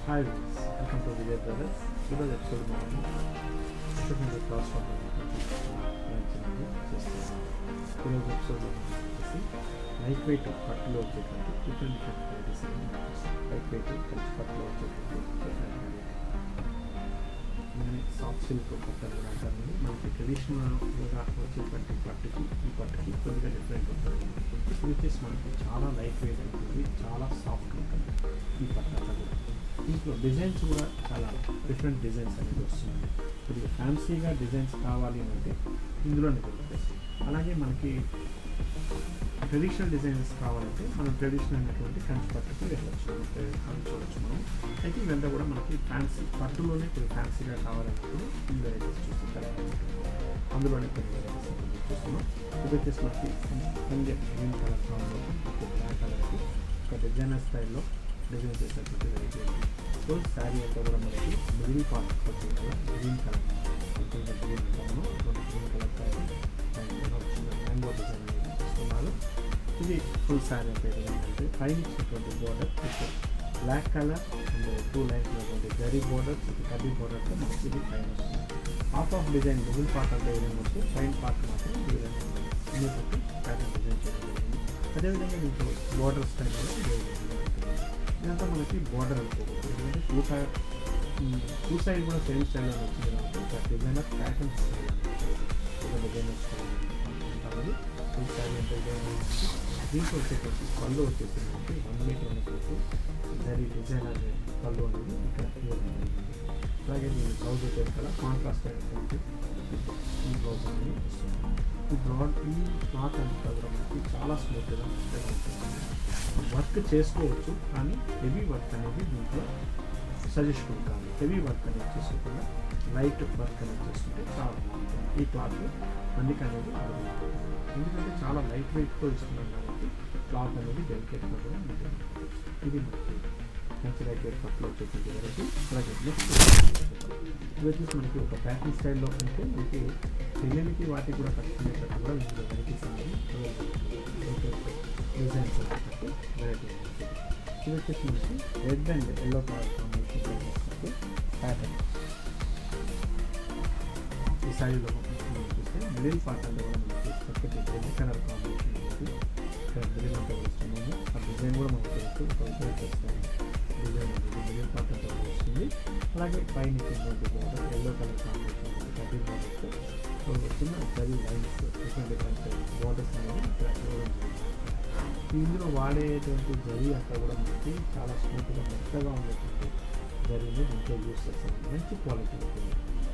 Hi welcome to Vijay brothers ఈరోజు episode మనము పుస్తకంలో క్లాస్ చేస్తాం ఈరోజు ఎపిసోడ్లో వచ్చేసి లైట్ వెయిట్ పట్టులో వచ్చేటువంటి different different varieties light weight కలిసి పట్టులో వచ్చేటువంటి డిఫరెంట్ దీన్ని సాఫ్ట్ సిల్క్ పట్టలు కూడా అంటారండి మనకి ట్రెడిషనల్గా వచ్చేటువంటి పట్టుకి ఈ పట్టుకి కొద్దిగా డిఫరెంట్ ఉంటుంది ఇది వచ్చేసి మనకి చాలా లైట్ వెయిట్ ఉంటుంది చాలా సాఫ్ట్ ఉంటుంది ఈ పట్టు అంతా కూడా దీంట్లో డిజైన్స్ కూడా చాలా డిఫరెంట్ డిజైన్స్ అనేది వస్తున్నాయి కొద్దిగా ఫ్యాన్సీగా డిజైన్స్ కావాలి అని అంటే ఇందులోనే దొరుకుతాయి అలాగే మనకి ట్రెడిషనల్ డిజైన్స్ కావాలంటే మనం ట్రెడిషనల్ అయినటువంటి కంచి పట్టుకి వెళ్ళచ్చు అని చూడొచ్చు మనం అయితే ఇవంతా కూడా మనకి ఫ్యాన్సీ పట్టులోనే కొన్ని ఫ్యాన్సీగా కావాలన్నప్పుడు ఈ వెరైటీస్ చూసి కరెక్ట్ అందులోనే కొన్ని వెరైటీస్ చూస్తున్నాం ఇది వచ్చేసి మనకి Sanjay green colour combination black కలర్కి ఒక డిజైనర్ స్టైల్లో డిజైన్ చేసినటువంటి వెరైటీ ఫుల్ శారీ అంతా కూడా మనకి మిడిల్ పార్ట్ వచ్చింది కదా గ్రీన్ కలర్ కొంచెం గ్రీన్ అంటాము అటువంటి green colour sari mango design ఇస్తున్నారు ఇది ఫుల్ శారీ అంటే ఏంటంటే పైన ఇచ్చినటువంటి border black colour and two lines ఉన్నటువంటి జరీ బోర్డర్ ఇది కడ్డీ బోర్డర్తో మనకి ఇది పైన వస్తుంది half of design middle part అంటే ఈ విధంగా వస్తే పైన పార్ట్ మాత్రం ఈ విధంగా ఉంది పెట్టి ప్యాటర్న్ డిజైన్ చేయడం జరిగింది అదేవిధంగా దీంట్లో బోర్డర్ స్టైల్ కూడా ఇదే విధంగా ఉంటుంది ఇదంతా మనకి బోర్డర్ అనుకోకూడదు ఎందుకంటే టూ టూ సైడ్ కూడా సేమ్ స్టైల్లో వచ్చింది కాబట్టి ఒక డిజైనర్ ప్యాటర్న్స్ ఒక డిజైనర్ స్టైల్ కాబట్టి ఫుల్ శారీ అంటే దీంట్లో వచ్చేటువంటి పళ్ళు వచ్చేసి మనకి వన్ మీటర్ అనుకోవచ్చు జరీ డిజైన్ అనేది పళ్ళు అనేది ఇక్కడ ఇవ్వడం జరిగింది అలాగే దీని బ్లౌజ్ వచ్చేసి కదా కాంట్రాస్ట్ అయినటువంటి ఈ బ్లౌజ్ అనేది వస్తుంది ఈ బ్రాడ్ ఈ క్లాత్ అంతా కూడా మనకి చాలా స్మూత్గా మెత్తగా ఉంటుంది వర్క్ చేసుకోవచ్చు కానీ హెవీ వర్క్ అనేది దీంట్లో సజెస్ట్ ఉంటాను హెవీ వర్క్ అనేది చేసుకోకుండా లైట్ వర్క్ అనేది చేసుకుంటే చాలా బాగుంటుంది ఈ క్లాత్ మన్నిక అనేది అడుగుతుంది ఎందుకంటే చాలా లైట్ వెయిట్తో ఇస్తున్నాం కాబట్టి క్లాత్ అనేది డెలికేట్గా కూడా ఉంటుంది ఇది మనకి మంచి లైట్ వెయిట్ పట్టులో వచ్చేటువంటి వరకు అలాగే నెక్స్ట్ ఇది వచ్చేసి మనకి ఒక ప్యాకింగ్ స్టైల్లో ఉంటే మనకి పెళ్ళికి వాటికి కూడా కట్టుకునేటట్టు కూడా ఇందులో వెరైటీస్ అనేది డిజైన్స్ వచ్చేటట్టు వెరైటీ ఉంటుంది ఇది వచ్చేసి మనకి red and yellow colour combination వచ్చేటట్టు ప్యాటర్న్ ఈ సైడ్లో చూస్తే మిడిల్ పార్ట్ అంతా కూడా మనకి చక్కటి రెడ్ కలర్ కాంబినేషన్ ఉంటుంది ఇక్కడ మిడిల్ అంతా వస్తున్నాము ఆ డిజైన్ కూడా మనకు తెలుసు ఒక చేస్తాము డిజైన్ అనేది మిడిల్ పార్ట్ అంతా కూడా వస్తుంది అలాగే పైన ఇచ్చినటువంటి బోర్డర్ ఎల్లో కలర్ కాంబినేషన్ ఉంటుంది కటింగ్ బోర్డర్తో సో చిన్న zari lines different different borders అనేది ఇక్కడ ఇవ్వడం జరిగింది ఇందులో వాడేటువంటి జరీ అంతా కూడా మనకి చాలా స్మూత్గా మెత్తగా ఉండేటువంటి జరీని దీంట్లో యూస్ చేస్తాం మంచి క్వాలిటీ ఉంటుంది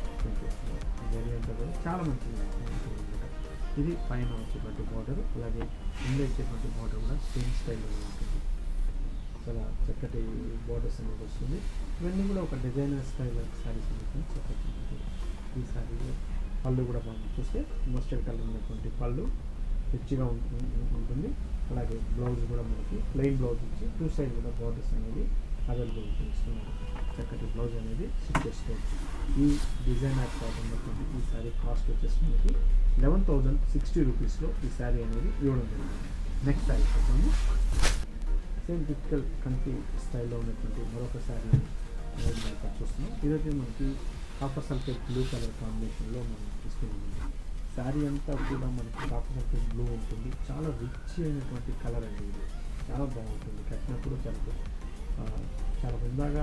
జరీ అంతా కూడా చాలా మంచిగా ఉంటుంది అనమాట ఇది పైన వచ్చేటువంటి బార్డర్ అలాగే కింద ఇచ్చేటువంటి బార్డర్ కూడా సేమ్ స్టైల్లో ఉంటుంది చాలా చక్కటి బార్డర్స్ అనేది వస్తుంది ఇవన్నీ కూడా ఒక డిజైనర్ స్టైల్ శారీస్ అనేది చక్కటి ఉంటుంది ఈ శారీ పళ్ళు కూడా మనం చూస్తే మస్టర్డ్ కలర్ ఉన్నటువంటి పళ్ళు రిచ్గా ఉంటుంది అలాగే బ్లౌజ్ కూడా మనకి ప్లెయిన్ బ్లౌజ్ ఇచ్చి టూ సైడ్ కూడా బార్డర్స్ అనేది అవైలబుల్ ఇస్తున్నారు చక్కటి బ్లౌజ్ అనేది స్టిచ్ చేసుకోవచ్చు ఈ డిజైనర్ క్లాత్ ఉన్నటువంటి ఈ శారీ కాస్ట్ వచ్చేసి మనకి లెవెన్ థౌజండ్ సిక్స్టీ రూపీస్లో ఈ శారీ అనేది ఇవ్వడం జరిగింది నెక్స్ట్ శారీ చూద్దాము సేమ్ టిపికల్ కంటి స్టైల్లో ఉన్నటువంటి మరొక శారీ అనేది మనం ఇక్కడ చూస్తున్నాం ఇదైతే మనకి కాపర్ సల్ఫేట్ బ్లూ కలర్ కాంబినేషన్లో మనం తీసుకున్నామండి శారీ అంతా కూడా మనకి కాపర్ సల్ఫేట్ బ్లూ ఉంటుంది చాలా రిచ్ అయినటువంటి కలర్ అండి ఇది చాలా బాగుంటుంది కట్టినప్పుడు చాలా చాలా హుందాగా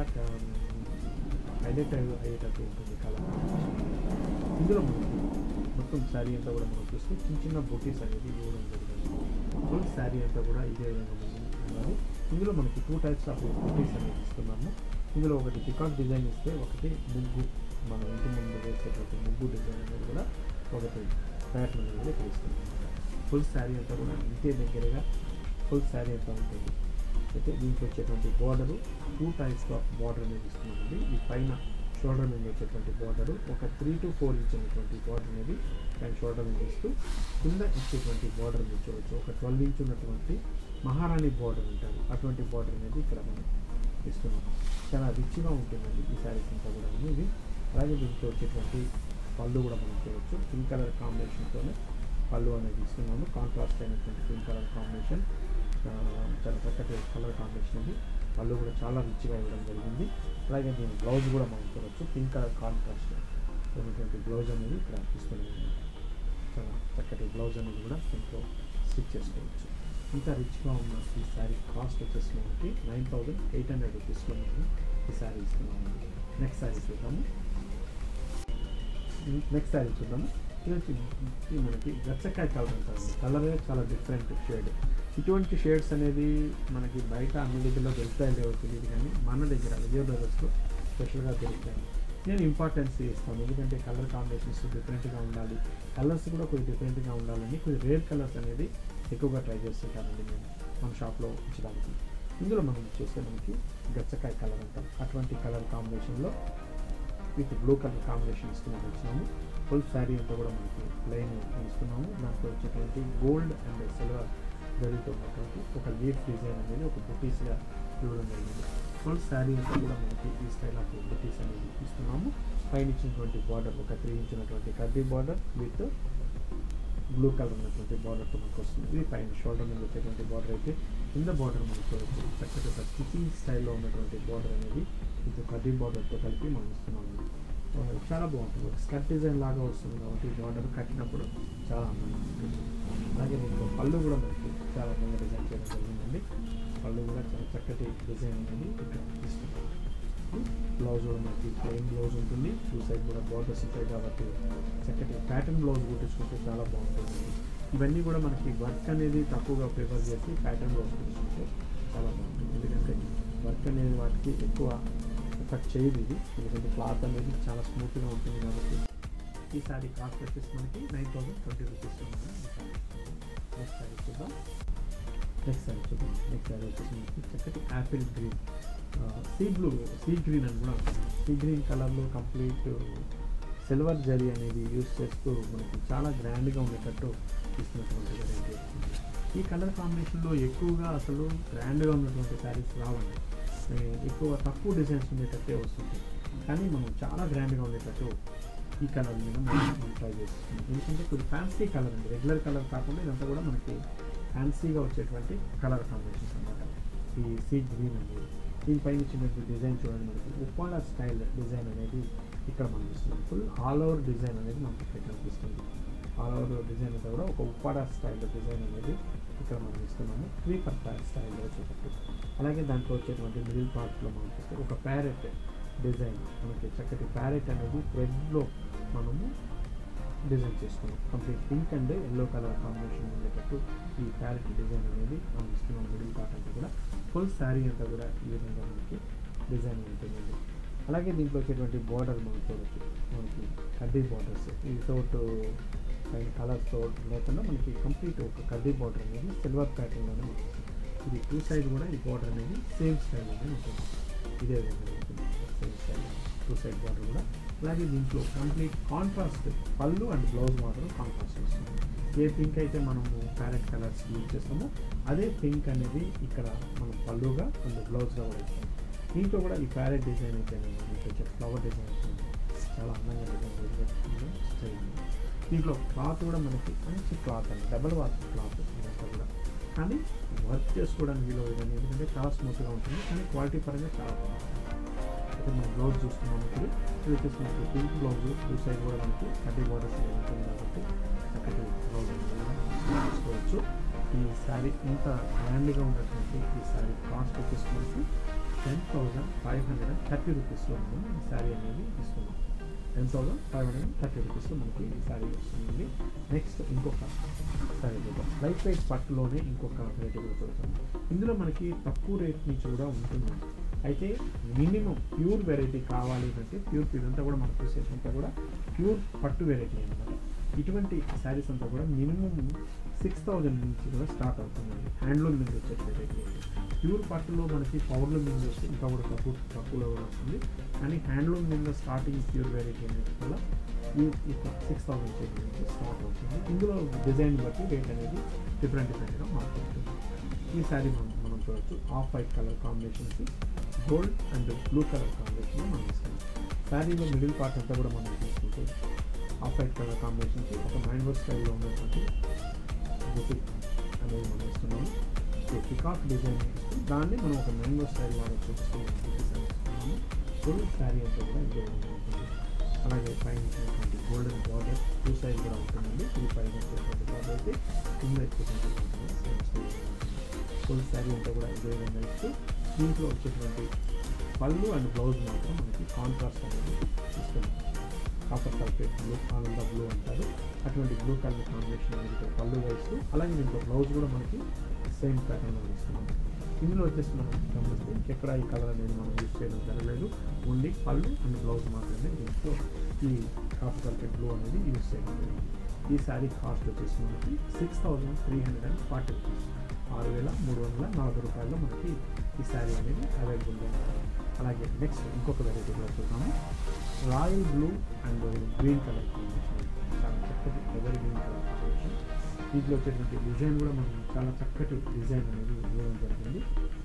హైలైట్ అయ్యేటట్టు ఉంటుంది కలర్ ఇందులో మనకి మొత్తం శారీ అంతా కూడా మనం చూస్తే చిన్న చిన్న బొటీస్ అనేది ఇవ్వడం జరుగుతుంది ఫుల్ శారీ అంతా కూడా ఇదే విధంగా ఉన్నారు ఇందులో మనకి టూ టైప్స్ ఆఫ్ బొటీస్ అనేది ఇస్తున్నాము ఇందులో ఒకటి పికాక్ డిజైన్ ఇస్తే ఒకటి ముగ్గు మనం ఇంటి ముందు వేసేటటువంటి ముగ్గు డిజైన్ అనేది కూడా ఒకటి ప్యాటర్న్ అనేది ఇక్కడ ఇస్తున్నాం ఫుల్ శారీ అంతా కూడా ఇంతే దగ్గరగా ఫుల్ శారీ అంతా ఉంటుంది అయితే దీనికి వచ్చేటువంటి border two types of border అనేది ఇస్తున్నామండి ఈ పైన షోల్డర్ మీద వచ్చేటువంటి బార్డరు ఒక త్రీ టు ఫోర్ ఇంచ్ ఉన్నటువంటి బార్డర్ అనేది పైన షోల్డర్ మీద ఇస్తూ కింద ఇచ్చేటువంటి బార్డర్ మీద చూడవచ్చు ఒక ట్వెల్వ్ ఇంచ్ ఉన్నటువంటి మహారాణి బార్డర్ అంటారు అటువంటి బార్డర్ అనేది ఇక్కడ మనం ఇస్తున్నాం చాలా రిచ్గా ఉంటుందండి ఈ శారీస్ అంతా కూడా ఇది అలాగే దీంట్లో వచ్చేటువంటి పళ్ళు కూడా మనం చూడవచ్చు పింక్ కలర్ కాంబినేషన్తోనే పళ్ళు అనేది ఇస్తున్నాము కాంట్రాస్ట్ అయినటువంటి పింక్ కలర్ కాంబినేషన్ చాలా చక్కటి కలర్ కాంబినేషన్ ఇది పళ్ళు కూడా చాలా రిచ్గా ఇవ్వడం జరిగింది అలాగే దీని బ్లౌజ్ కూడా మనం చూడవచ్చు పింక్ కలర్ కాంట్రాస్ట్ ఉన్నటువంటి బ్లౌజ్ అనేది ఇక్కడ ఇస్తుంది చాలా చక్కటి బ్లౌజ్ అనేది కూడా దీంట్లో స్టిచ్ చేసుకోవచ్చు ఇంత రిచ్గా ఉన్న ఈ శారీ కాస్ట్ వచ్చేసి మనకి నైన్ థౌజండ్ ఎయిట్ హండ్రెడ్ రూపీస్లో మనం ఈ శారీ ఇస్తున్నాము నెక్స్ట్ శారీ చూద్దాము నెక్స్ట్ శారీ చూద్దాము ఇది వచ్చి ఇది మనకి గచ్చకాయ కలర్ అంటారు కలరే చాలా డిఫరెంట్ షేడ్ ఇటువంటి షేడ్స్ అనేది మనకి బయట అన్ని దగ్గరలో దొరుకుతాయి లేవో తెలియదు కానీ మన దగ్గర విజయ బ్రదర్స్లో స్పెషల్గా దొరుకుతాయి నేను ఇంపార్టెన్స్ ఇస్తాను ఎందుకంటే కలర్ కాంబినేషన్స్ డిఫరెంట్గా ఉండాలి కలర్స్ కూడా కొద్దిగా డిఫరెంట్గా ఉండాలని కొద్ది రేర్ కలర్స్ అనేది ఎక్కువగా ట్రై చేస్తుంటానండి నేను మన షాప్లో ఉంచడానికి ఇందులో మనం చూస్తే మనకి గచ్చకాయ కలర్ అంటాం అటువంటి కలర్ కాంబినేషన్లో విత్ బ్లూ కలర్ కాంబినేషన్ ఇస్తున్నాము ఇచ్చినాము ఫుల్ శారీ అంతా కూడా మనకి ప్లెయిన్ ఇస్తున్నాము దాంట్లో వచ్చేటువంటి గోల్డ్ అండ్ సిల్వర్ జరీతో ఉన్నటువంటి ఒక లీఫ్ డిజైన్ అనేది ఒక బుటీస్గా ఇవ్వడం జరిగింది ఫుల్ శారీ అంతా కూడా మనకి ఈ స్టైల్ ఆఫ్ బుటీస్ అనేది ఇస్తున్నాము పైన ఇచ్చినటువంటి బార్డర్ ఒక త్రీ ఇంచ్ ఉన్నటువంటి కడ్డీ బార్డర్ విత్ బ్లూ కలర్ ఉన్నటువంటి బార్డర్తో మనకు వస్తుంది ఇది పైన షోల్డర్ మీద వచ్చేటువంటి బార్డర్ అయితే కింద బార్డర్ మనకు చూడవచ్చు చక్కటి ఒక స్టిచింగ్ స్టైల్లో ఉన్నటువంటి బార్డర్ అనేది ఇది కడ్డీ బార్డర్తో కలిపి మనం ఇస్తున్నాము ఆ, చాలా బాగుంటుంది ఒక స్కర్ట్ డిజైన్ లాగా వస్తుంది కాబట్టి బార్డర్ కట్టినప్పుడు చాలా అందంగా ఉంటుంది అలాగే దీంట్లో పళ్ళు కూడా మనకి చాలా అందంగా డిజైన్ చేయడం జరిగిందండి పళ్ళు కూడా చాలా చక్కటి డిజైన్ అనేది ఇక్కడ ఇస్తున్నాము బ్లౌజ్ కూడా మనకి ప్లెయిన్ బ్లౌజ్ ఉంటుంది టూ సైడ్ కూడా బార్డర్స్ ఉంటాయి కాబట్టి చక్కటి ప్యాటర్న్ బ్లౌజ్ కుట్టించుకుంటే చాలా బాగుంటుంది ఇవన్నీ కూడా మనకి వర్క్ అనేది తక్కువగా ప్రిఫర్ చేసి ప్యాటర్న్ బ్లౌజ్ కుట్టించుకుంటే చాలా బాగుంటుంది ఎందుకంటే వర్క్ అనేది వాటికి ఎక్కువ ఎఫెక్ట్ చేయదు ఇది ఎందుకంటే క్లాత్ అనేది చాలా స్మూత్గా ఉంటుంది కాబట్టి ఈ సారీ కాస్ట్ వచ్చేసి మనకి nine thousand twenty rupees next sari చూద్దాం నెక్స్ట్ సారీ చూద్దాం నెక్స్ట్ సారీ వచ్చేసి మనకి చక్కటి apple green sea blue sea green అని కూడా ఉంటుంది సీ గ్రీన్ కలర్లో కంప్లీట్ సిల్వర్ జరీ అనేది యూస్ చేస్తూ మనకి చాలా గ్రాండ్గా ఉండేటట్టు ఇస్తున్నటువంటి వెరైటీ వస్తుంది ఈ కలర్ కాంబినేషన్లో ఎక్కువగా అసలు గ్రాండ్గా ఉన్నటువంటి శారీస్ రావండి ఏ, ఎక్కువ తక్కువ డిజైన్స్ ఉండేటట్టే వస్తుంటాయి కానీ మనం చాలా గ్రాండ్గా ఉండేటట్టు ఈ కలర్ మీద మనం మనం ట్రై చేస్తున్నాం ఎందుకంటే కొద్ది ఫ్యాన్సీ కలర్ అండి రెగ్యులర్ కలర్ కాకుండా ఇదంతా కూడా మనకి ఫ్యాన్సీగా వచ్చేటువంటి కలర్ కాంబినేషన్స్ అన్నమాట ఈ సీ గ్రీన్ అనేది దీనిపైన ఇచ్చినటువంటి డిజైన్ చూడండి మనకి ఉప్పాడ స్టైల్ డిజైన్ అనేది ఇక్కడ మనం ఇస్తున్నాం ఫుల్ ఆల్ ఓవర్ డిజైన్ అనేది మనకి ఇక్కడ కనిపిస్తుంది ఆల్ ఓవర్ డిజైన్ అంతా కూడా ఒక ఉప్పాడ స్టైల్ డిజైన్ అనేది ఇక్కడ మనం ఇస్తున్నాము త్రీ పర్ స్టైల్లో వచ్చేటట్టు అలాగే దాంట్లో వచ్చేటువంటి మిడిల్ పార్ట్లో మనం చూస్తే ఒక ప్యారెట్ డిజైన్ మనకి చక్కటి ప్యారెట్ అనేది థ్రెడ్లో మనము డిజైన్ చేసుకున్నాం complete pink and yellow colour combination ఉండేటట్టు ఈ ప్యారెట్ డిజైన్ అనేది మనం ఇస్తున్నాం మిడిల్ పార్ట్ అంతా కూడా ఫుల్ శారీ అంతా కూడా ఈ విధంగా మనకి డిజైన్ ఉంటుందండి అలాగే దీంట్లో వచ్చేటువంటి బార్డర్ మనం చూడొచ్చు మనకి కడ్డీ బార్డర్స్ వితౌట్ పైన కలర్స్తో లేకుండా మనకి కంప్లీట్ ఒక కడ్డీ బార్డర్ అనేది సిల్వర్ ప్యాటర్న్లోనే మనకి వస్తుంది. ఇది టూ సైడ్ కూడా ఈ బార్డర్ అనేది సేమ్ స్టైల్లోనే ఉంటుంది ఇదే విధంగా ఉంటుంది same style two side border కూడా అలాగే దీంట్లో complete contrast pallu and blouse మాత్రం కాంట్రాస్ట్ వస్తుంది ఏ పింక్ అయితే మనము ప్యారెట్ కలర్స్ యూజ్ చేస్తామో అదే పింక్ అనేది ఇక్కడ మనం పళ్ళుగా అండ్ బ్లౌజ్గా కూడా ఇస్తాం దీంట్లో కూడా ఈ ప్యారెట్ డిజైన్ అయితే దీంట్లో వచ్చే ఫ్లవర్ డిజైన్ అయితే చాలా అందంగా డిజైన్ స్టైల్ దీంట్లో క్లాత్ కూడా మనకి మంచి క్లాత్ అండి డబల్ వాష్ క్లాత్ ఇదంతా కూడా కానీ వర్క్ చేసుకోవడానికి వీలు విధంగా ఎందుకంటే చాలా స్మూత్గా ఉంటుంది కానీ క్వాలిటీ పరంగా చాలా బాగుంటుంది అయితే మనం బ్లౌజ్ చూస్తున్నాం ఇప్పుడు ఇది వచ్చేసి మనకి పింక్ బ్లౌజ్ టూ సైడ్ కూడా మనకి కడ్డీ బార్డర్స్ అనేది ఉంటుంది కాబట్టి చక్కటి బ్లౌజ్ అనేది చూసుకోవచ్చు ఈ శారీ ఇంత గ్రాండ్గా ఉన్నటువంటి ఈ శారీ కాస్ట్ వచ్చేసి మనకి ten thousand five hundred and thirty రూపీస్లో మనం ఈ శారీ అనేది ఇస్తున్నాం ten thousand five hundred and thirty రూపీస్లో మనకి ఈ శారీ వస్తుంది నెక్స్ట్ ఇంకొక శారీ చూద్దాం లైట్ వెయిట్ పట్టులోనే ఇంకొక వెరైటీ కూడా చూద్దాం ఇందులో మనకి తక్కువ రేట్ నుంచి కూడా ఉంటుంది అయితే మినిమం ప్యూర్ వెరైటీ కావాలి అంటే ప్యూర్ ప్యూర్ అంతా కూడా మనం చూసేటంతా కూడా ప్యూర్ పట్టు వెరైటీ అనమాట ఇటువంటి శారీస్ అంతా కూడా మినిమం సిక్స్ థౌజండ్ నుంచి కూడా స్టార్ట్ అవుతుందండి హ్యాండ్లూమ్ మీద వచ్చే వెరైటీ ప్యూర్ పట్టులో మనకి పవర్లూమ్ మీద వస్తే ఇంకా కూడా తక్కువ తక్కువలో కూడా వస్తుంది కానీ హ్యాండ్లూమ్ మీద స్టార్టింగ్ ప్యూర్ వెరైటీ అనేది వల్ల ఈ ఇట్లా సిక్స్ థౌసండ్ చేతి నుంచి స్టార్ట్ అవుతుంది ఇందులో డిజైన్ బట్టి రేట్ అనేది డిఫరెంట్ డిఫరెంట్గా మారుతుంటుంది ఈ శారీ మనం మనం చూడొచ్చు ఆఫ్ వైట్ కలర్ కాంబినేషన్కి గోల్డ్ అండ్ బ్లూ కలర్ కాంబినేషన్లో మనం ఇస్తాం శారీలో మిడిల్ పార్ట్ అంతా కూడా మనం తీసుకుంటే ఆఫ్ వైట్ కలర్ కాంబినేషన్కి ఒక మైండ్ వర్క్ స్టైల్లో ఉన్నటువంటి బుటిక్ అనేది మనం ఇస్తున్నాము మనకి పికాక్ డిజైన్ ఇస్తూ దాన్ని మనం ఒక మ్యాంగో స్టైల్ లాగా చూపిస్తూ డిజైన్ ఇస్తున్నాము ఫుల్ శారీ అంతా కూడా ఇదే విధంగా ఉంటుంది అలాగే పైన ఇచ్చినటువంటి గోల్డెన్ బార్డర్ టూ సైడ్ కూడా ఉంటుందండి ఈ పైన వచ్చేటువంటి బార్డర్ అయితే కింద వచ్చేటువంటి సేమ్ స్టైల్ ఫుల్ శారీ అంతా కూడా ఇదే విధంగా ఇస్తూ దీంట్లో వచ్చేటువంటి పళ్ళు అండ్ బ్లౌజ్ మాత్రం మనకి కాంట్రాస్ట్ అనేది ఇస్తుంది కాపర్ సల్ఫేట్ బ్లూ ఆనంద బ్లూ అంటారు అటువంటి బ్లూ కలర్ కాంబినేషన్ అనేది ఇక్కడ పళ్ళు వేస్తూ అలాగే దీంట్లో బ్లౌజ్ కూడా మనకి సేమ్ ప్యాటర్న్లో ఇస్తున్నాం ఇందులో వచ్చేసి మనం గమనిస్తే ఎక్కడ ఈ కలర్ అనేది మనం యూజ్ చేయడం జరగలేదు ఓన్లీ పళ్ళు అండ్ బ్లౌజ్ మాత్రమే దీంట్లో ఈ కాపర్ సల్ఫేట్ బ్లూ అనేది యూజ్ చేయడం జరిగింది ఈ శారీ కాస్ట్ వచ్చేసి మనకి six thousand three hundred and forty rupees ఆరు వేల మూడు వందల నలభై రూపాయల్లో మనకి ఈ శారీ అనేది అవైలబుల్గా ఉంది అలాగే నెక్స్ట్ ఇంకొక వెరైటీ కూడా చూద్దాము royal blue and green colour combination చాలా చక్కటి ఎవర్ గ్రీన్ కలర్ కాంబినేషన్ దీంట్లో వచ్చేటువంటి డిజైన్ కూడా మనం చాలా చక్కటి డిజైన్ అనేది ఇవ్వడం జరిగింది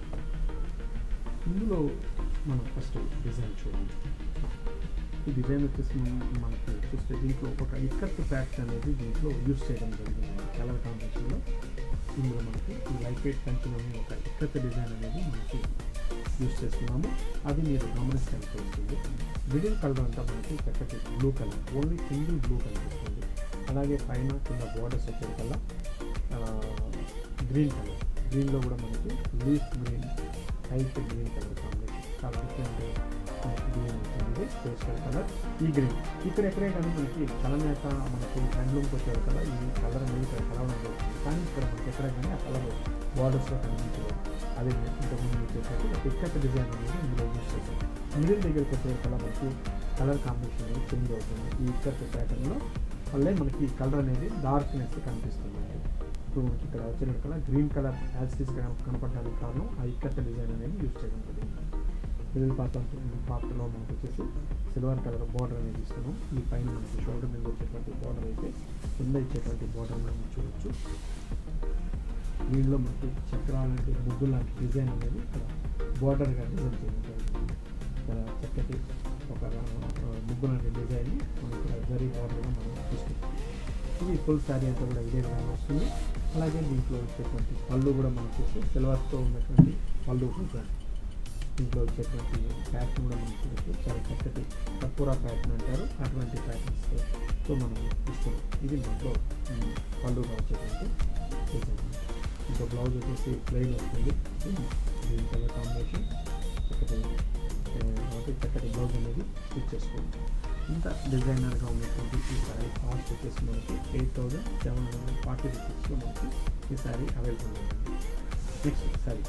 ఇందులో మనం ఫస్ట్ డిజైన్ చూడండి ఈ డిజైన్ వచ్చేసి మనం- మనకి చూస్తే దీంట్లో ఒక ఇక్కత్ ప్యాచ్ అనేది దీంట్లో యూస్ చేయడం జరిగింది కలర్ కాంబినేషన్లో ఇందులో మనకి ఈ లైట్ వెయిట్ పెంచులోని ఒక ఇక్కత్ డిజైన్ అనేది మనకి యూస్ చేస్తున్నాము అది మీరు గమనించాల్సి వస్తుంది మిడిల్ కలర్ అంతా మనకి చక్కటి blue colour only single blue కనిపిస్తుంది అలాగే పైన కింద బోర్డర్స్ వచ్చేకల్లా గ్రీన్ కలర్ గ్రీన్లో కూడా మనకి leaf green light green colour combination చాలా డిఫరెంట్ గ్రీన్ ఉంటుంది పేస్టల్ కలర్ ఈ గ్రీన్ ఇక్కడ ఎక్కడే కానీ మనకి కలనేత మనకి హ్యాండ్లూమ్కి వచ్చేది కదా ఈ కలర్ అనేది ఇక్కడ కలవడం జరుగుతుంది కానీ ఇక్కడ మనకి ఎక్కడ కానీ ఆ కలర్ బార్డర్స్లో కనిపించలేదు అదే ఇంతకుముందు వచ్చేసరికి ఒక ఇక్కట్ డిజైన్ అనేది ఇందులో యూస్ చేస్తాం మిడిల్ దగ్గరికి వచ్చే కలర్ మనకి కలర్ కాంబినేషన్ అనేది చేంజ్ అవుతుంది ఈ ఇక్కట్ ప్యాటర్న్లో వల్లే మనకి ఈ కలర్ అనేది డార్క్నెస్ కనిపిస్తుంది ఇప్పుడు మనకి ఇక్కడ వచ్చిన కలర్ గ్రీన్ కలర్ యాసిటీస్గా కనపడడానికి కారణం ఆ ఇక్కట్ డిజైన్ అనేది యూస్ చేయడం జరిగింది మిడిల్ పార్ట్ పార్ట్లో మనకి వచ్చేసి సిల్వర్ కలర్ బార్డర్ అనేది ఇస్తున్నాం ఈ పైన మనకి షోల్డర్ మీద వచ్చేటువంటి బార్డర్ అయితే కింద ఇచ్చేటువంటి బార్డర్ మనం చూడొచ్చు దీనిలో మనకి చక్రాలు లాంటి ముగ్గు లాంటి డిజైన్ అనేది ఇక్కడ బార్డర్గా డిజైన్ చేయడం జరుగుతుంది ఇక్కడ చక్కటి ఒక ఆ, ముగ్గు లాంటి డిజైన్ని మనం ఇక్కడ జరీ బార్డర్గా మనం చూస్తున్నాం ఇది ఫుల్ శారీ అంతా కూడా ఇదే విధంగా వస్తుంది అలాగే దీంట్లో వచ్చేటువంటి పళ్ళు కూడా మనం చూస్తే సిల్వర్తో ఉన్నటువంటి పళ్ళు డిజైన్ దీంట్లో వచ్చేటువంటి ప్యాటర్న్ కూడా మనం చూడొచ్చు చాలా చక్కటి కర్పూరా ప్యాటర్న్ అంటారు అటువంటి ప్యాటర్న్స్తో మనం ఇస్తున్నాం ఇది మనలో ఉమ్, పళ్ళుగా వచ్చేటువంటి డిజైన్ ఇంకా బ్లౌజ్ వచ్చేసి ప్లెయిన్ వస్తుంది గ్రీన్ కలర్ కాంబినేషన్ చక్కటి ఆ, కాబట్టి చక్కటి బ్లౌజ్ అనేది స్టిచ్ చేసుకోవచ్చు ఇంత డిజైనర్గా ఉన్నటువంటి ఈ శారీ కాస్ట్ వచ్చేసి మనకి eight thousand seven hundred forty రూపీస్లో మనకి ఈ శారీ అవైలబుల్ ఉంది నెక్స్ట్ శారీ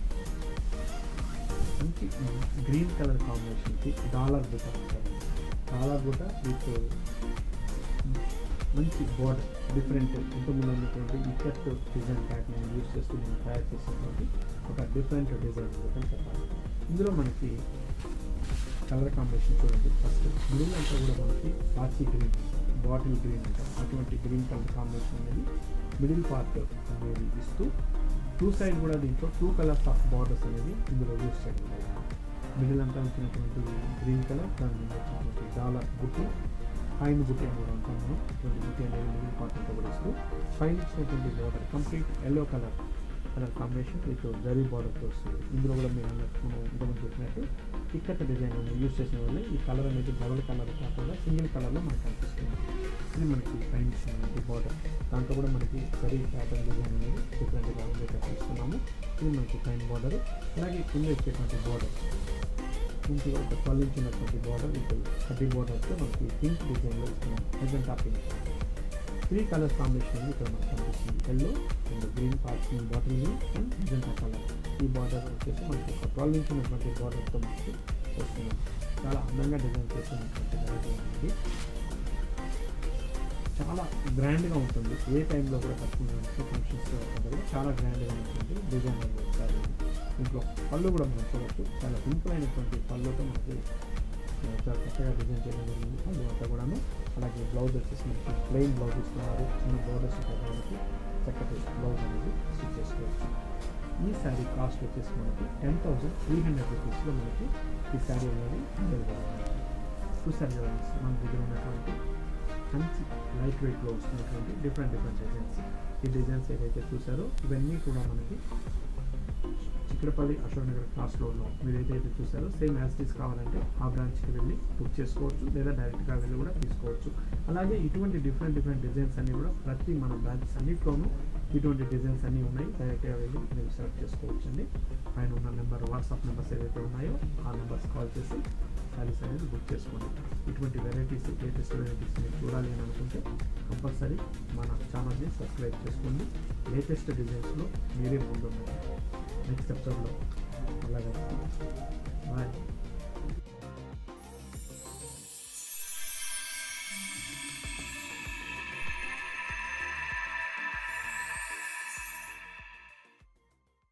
మంచి గ్రీన్ కలర్ కాంబినేషన్కి డాలర్ బుట్ట అంటారు డాలర్ బుట్ట విత్ మంచి బోర్డర్ డిఫరెంట్ ఇంతకుముందు ఉన్నటువంటి ఇక్కట్ డిజైన్ ప్యాటర్న్ యూస్ చేస్తూ మనం తయారు చేసినటువంటి ఒక డిఫరెంట్ డిజైన్ అని చెప్పాలి ఇందులో మనకి కలర్ కాంబినేషన్ చూడండి ఫస్ట్ బ్లూ అంతా కూడా మనకి పాచి గ్రీన్ బాటిల్ గ్రీన్ అంటాం అటువంటి గ్రీన్ కలర్ కాంబినేషన్ అనేది మిడిల్ పార్ట్ అనేది ఇస్తూ టూ సైడ్ కూడా దీంట్లో టూ కలర్స్ ఆఫ్ బార్డర్స్ అనేది ఇందులో యూస్ చేయడం జరిగింది మిడిల్ అంతా వచ్చినటువంటి గ్రీన్ కలర్ దాని మీద వచ్చినటువంటి డాలర్ బుట్టి పైన బుట్టి అని కూడా అంటాం మనం ఇటువంటి బుట్టి అనేది మిడిల్ పార్ట్ అంతా కూడా ఇస్తూ పైన ఇచ్చినటువంటి border complete yellow colour colour combination with zari బార్డర్తో వస్తుంది ఇందులో కూడా మీరు అన్నట్టు మనం ఇంతకుముందు చెప్పినట్టు ఇక్కత డిజైన్ యూజ్ చేసిన వల్ల ఈ కలర్ అనేది డబుల్ కలర్ కాకుండా సింగిల్ కలర్లో మనకు కనిపిస్తుంది ఇది మనకి పైన ఇచ్చినటువంటి బార్డర్ దాంట్లో కూడా మనకి జరీ ప్యాటర్న్ డిజైన్ అనేది డిఫరెంట్గా ఉండేటట్టు ఇస్తున్నాము ఇది మనకి పైన బార్డర్ అలాగే కింద ఇచ్చేటువంటి బార్డర్ మంచిగా ఒక ట్వెల్వ్ ఇంచ్ ఉన్నటువంటి బార్డర్ ఇప్పుడు థర్టీ బార్డర్తో మనకి పింక్ డిజైన్లో ఇస్తున్నాం magenta pink three colours combination అనేది ఇక్కడ మనకు కనిపిస్తుంది yellow and green part bottle green and magenta colour ఈ బార్డర్ వచ్చేసి మనకి ఒక ట్వెల్వ్ ఇంచ్ ఉన్నటువంటి బార్డర్తో మనకి వస్తుంది చాలా అందంగా డిజైన్ చేసినటువంటి వెరైటీ మనకి చాలా గ్రాండ్గా ఉంటుంది ఏ టైంలో కూడా కట్టుకున్నట్టు ఫంక్షన్స్ కూడా చాలా గ్రాండ్గా ఉంటుంది డిజైన్ అనేది ఇంట్లో పళ్ళు కూడా మనం చూడవచ్చు చాలా సింపుల్ అయినటువంటి పళ్ళుతో మనకి ఆ, చాలా చక్కగా డిజైన్ చేయడం జరిగింది పళ్ళు అంతా కూడాను అలాగే బ్లౌజ్ వచ్చేసి మనకి ప్లెయిన్ బ్లౌజ్ ఇస్తున్నారు చిన్న బోర్డర్స్ ఉంటాయి మనకి చక్కటి బ్లౌజ్ అనేది స్టిచ్ చేసుకోవచ్చు ఈ శారీ కాస్ట్ వచ్చేసి మనకి టెన్ థౌసండ్ త్రీ హండ్రెడ్ రూపీస్లో మనకి ఈ శారీ అనేది అవైలబుల్ ఉంది చూసారు కదా మన దగ్గర ఉన్నటువంటి మంచి లైట్ వెయిట్లో వస్తున్నటువంటి డిఫరెంట్ డిఫరెంట్ డిజైన్స్ ఈ డిజైన్స్ ఏదైతే చూసారో ఇవన్నీ కూడా మనకి చిక్కడపల్లి అశోక్ నగర్ క్లాస్ రోడ్లో మీరు ఏదైతే చూసారో సేమ్ యాజ్ టీస్ కావాలంటే ఆ బ్రాంచ్కి వెళ్ళి బుక్ చేసుకోవచ్చు లేదా డైరెక్ట్గా వెళ్ళి కూడా తీసుకోవచ్చు అలాగే ఇటువంటి డిఫరెంట్ డిఫరెంట్ డిజైన్స్ అన్నీ కూడా ప్రతి మన బ్రాంచెస్ అన్నిట్లోనూ ఇటువంటి డిజైన్స్ అన్నీ ఉన్నాయి డైరెక్ట్గా వెళ్ళి మీరు సెలెక్ట్ చేసుకోవచ్చు అండి పైన ఉన్న నెంబర్ వాట్సాప్ నెంబర్స్ ఏవైతే ఉన్నాయో ఆ నెంబర్స్ కాల్ చేసి శారీస్ అనేది బుక్ చేసుకోండి ఇటువంటి వెరైటీస్ లేటెస్ట్ వెరైటీస్ మీరు చూడాలి అని అనుకుంటే కంపల్సరీ మన ఛానల్ని సబ్స్క్రైబ్ చేసుకోండి లేటెస్ట్ డిజైన్స్లో మీరే ముందున్నారు నెక్స్ట్ ఎపిసోడ్లో అలాగే బాయ్